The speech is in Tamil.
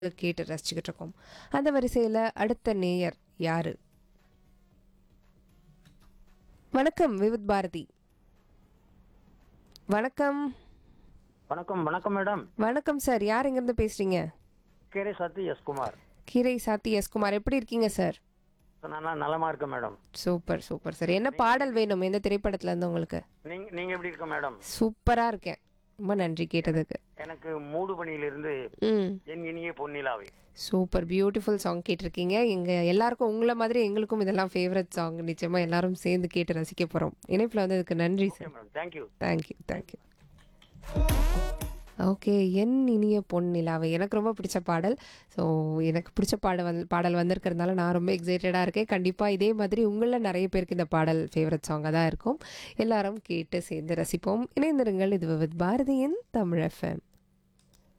கேட்டு ரசிச்சுக்கிட்டு இருக்கோம் அந்த வரிசையில் அடுத்த நேயர் யாரு வணக்கம் விவித் பாரதி வணக்கம் வணக்கம் வணக்கம் மேடம் வணக்கம் சார் யார் எங்கேருந்து பேசுறீங்க கேரே சாத்தி எஸ் குமார் கீரை சாத்தி எஸ் குமார் எப்படி இருக்கீங்க சார் நான் நலமா இருக்கேன் மேடம் சூப்பர் சூப்பர் சார் என்ன பாடல் வேணும் எந்த திரைப்படத்துல இருந்து உங்களுக்கு நீங்க நீங்க எப்படி இருக்க மேடம் சூப்பரா இருக்கேன் ரொம்ப நன்றி கேட்டதுக்கு எனக்கு மூடு பணியிலிருந்து ம் என் இனிய பொன்னிலாவை சூப்பர் பியூட்டிஃபுல் சாங் கேட்டிருக்கீங்க எங்க எல்லாருக்கும் உங்களை மாதிரி எங்களுக்கும் இதெல்லாம் ஃபேவரட் சாங் நிச்சயமா எல்லாரும் சேர்ந்து கேட்டு ரசிக்க போறோம் இணைப்புல வந்ததுக்கு நன்றி sir madam thank you thank you thank you okay என் இனிய பொன் நிலாவை எனக்கு ரொம்ப பிடிச்ச பாடல் ஸோ எனக்கு பிடிச்ச பாடல் வந்து பாடல் வந்திருக்கிறதுனால நான் ரொம்ப எக்ஸைட்டடாக இருக்கேன் கண்டிப்பாக இதே மாதிரி உங்களில் நிறைய பேருக்கு இந்த பாடல் ஃபேவரட் சாங்காக தான் இருக்கும் எல்லாரும் கேட்டு சேர்ந்து ரசிப்போம் இணைந்திருங்கள் இது வித் பாரதியின் தமிழ் எஃப்எம்